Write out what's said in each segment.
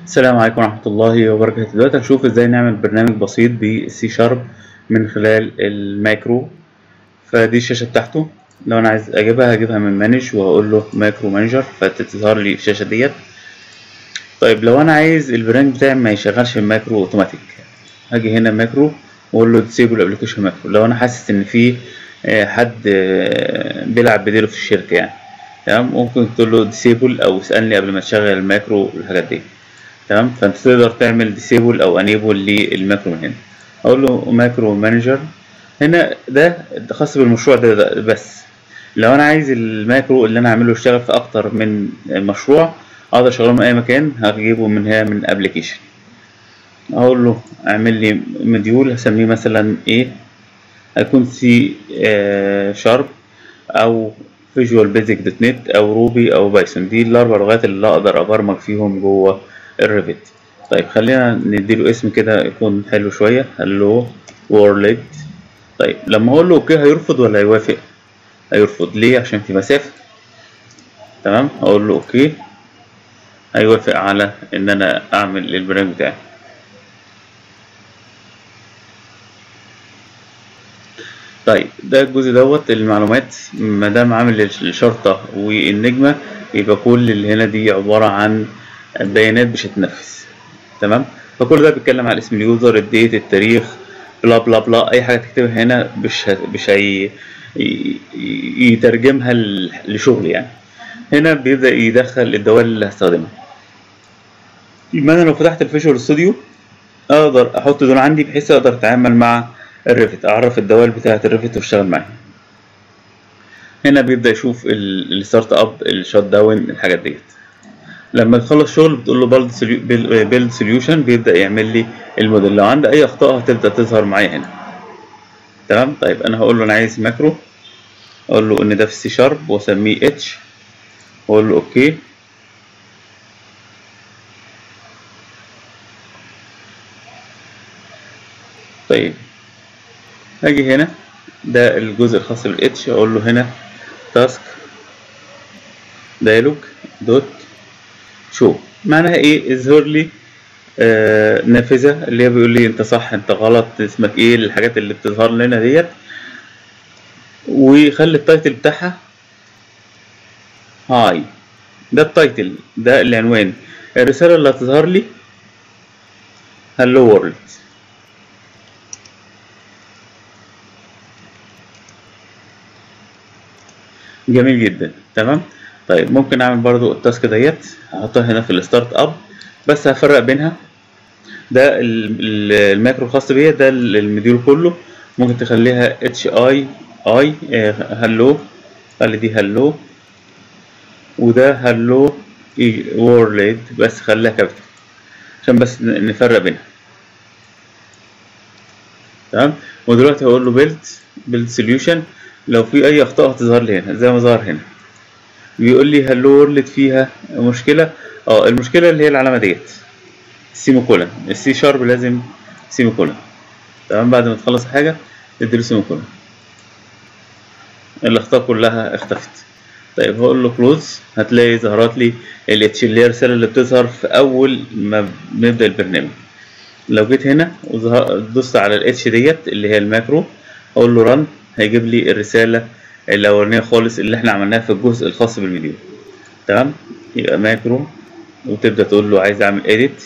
السلام عليكم ورحمة الله وبركاته دلوقتي هنشوف ازاي نعمل برنامج بسيط بالسي شارب من خلال الماكرو فدي الشاشة بتاعته لو انا عايز اجيبها هجيبها من مانج وهقول له ماكرو مانجر فتظهر لي الشاشة ديت طيب لو انا عايز البرنامج بتاعي ما يشغلش الماكرو اوتوماتيك هاجي هنا ماكرو واقول له ديسيبل ابلكيشن ماكرو لو انا حاسس ان في آه، حد آه، بيلعب بديله في الشركة يعني تمام ممكن تقول له ديسيبل او اسألني قبل ما تشغل الماكرو والحاجات دي تمام فانت تقدر تعمل ديسيبل او انيبل للماكرو من هنا اقول له ماكرو مانجر هنا ده خاص بالمشروع ده, ده بس لو انا عايز الماكرو اللي انا اعمله يشتغل في اكتر من مشروع اقدر اشغله من اي مكان هجيبه من هنا من ابلكيشن اقول له اعمل لي مديول هسميه مثلا ايه هيكون سي شارب او فيجوال بيزك دوت نت او روبي او بايثون دي الاربع لغات اللي اقدر ابرمج فيهم جوه الريفت طيب خلينا نديله اسم كده يكون حلو شويه هلو وورلد طيب لما اقول له اوكي هيرفض ولا هيوافق هيرفض ليه عشان في مسافه تمام اقول له اوكي هيوافق على ان انا اعمل البرنامج بتاعي طيب ده الجزء دوت المعلومات ما دام عامل الشرطة والنجمة يبقى كل اللي هنا دي عبارة عن بيانات مش هتنفذ تمام فكل ده بيتكلم على اسم اليوزر الديت التاريخ بلا بلا بلا اي حاجة تكتبها هنا مش ه- مش هي ي- يترجمها ل- لشغل يعني هنا بيبدأ يدخل الدوال اللي هستخدمها يبقى انا لو فتحت الفيجوال ستوديو اقدر احط دول عندي بحيث اقدر اتعامل مع الريفت اعرف الدوال بتاعه الريفت واشتغل معاها هنا بيبدا يشوف ال- الستارت اب الشات داون الحاجات ديت لما تخلص شغل بتقول له بيلد بيلد سوليوشن بيبدا يعمل لي الموديل لو عنده اي اخطاء هتبدا تظهر معايا هنا تمام طيب انا هقول له انا عايز ماكرو اقول له ان ده في السي شارب واسميه اتش واقول له اوكي طيب هاجي هنا ده الجزء الخاص بالاتش اقول له هنا تاسك دايلوج دوت شو معناها ايه اظهر لي آه نافذة اللي هي بيقول لي انت صح انت غلط اسمك ايه الحاجات اللي بتظهر لنا ديت وخلي التايتل بتاعها هاي ده التايتل ده العنوان الرسالة اللي هتظهر لي هلو وورلد جميل جدا تمام طيب ممكن اعمل برضو التاسك ديت احطها هنا في الستارت اب بس هفرق بينها ده ال- ال- الماكرو الخاص بيا ده ال- المديول كله ممكن تخليها اتش اي اي هلو خلي دي هلو وده هلو وورلد بس خليها كابيتال عشان بس ن- نفرق بينها تمام ودلوقتي هقول له بيلد بيلد سوليوشن لو في اي اخطاء هتظهر لي هنا زي ما ظهر هنا بيقول لي هلو وورلد فيها مشكله اه المشكله اللي هي العلامه ديت سيمي كولن السي شارب لازم سيمي كولن تمام بعد ما تخلص حاجه تديله سيمي كولن الاخطاء كلها اختفت طيب هقول له كلوز هتلاقي ظهرت لي الاتش اللي هي الرساله اللي بتظهر في اول ما بنبدا البرنامج لو جيت هنا ودوست على الاتش ديت اللي هي الماكرو اقول له رن هيجيب لي الرساله الاولانيه خالص اللي احنا عملناها في الجزء الخاص بالمديول تمام يبقى ماكرو وتبدا تقول له عايز اعمل edit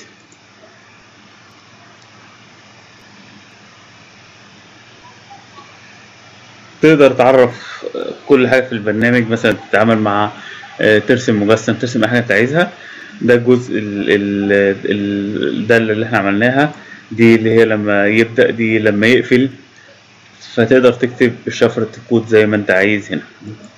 تقدر تعرف كل حاجه في البرنامج مثلا تتعامل مع آه، ترسم مجسم ترسم اي حاجه انت عايزها ده الجزء ال ال ال ده اللي احنا عملناها دي اللي هي لما يبدأ دي لما يقفل فتقدر تكتب بشفرة الكود زي ما انت عايز هنا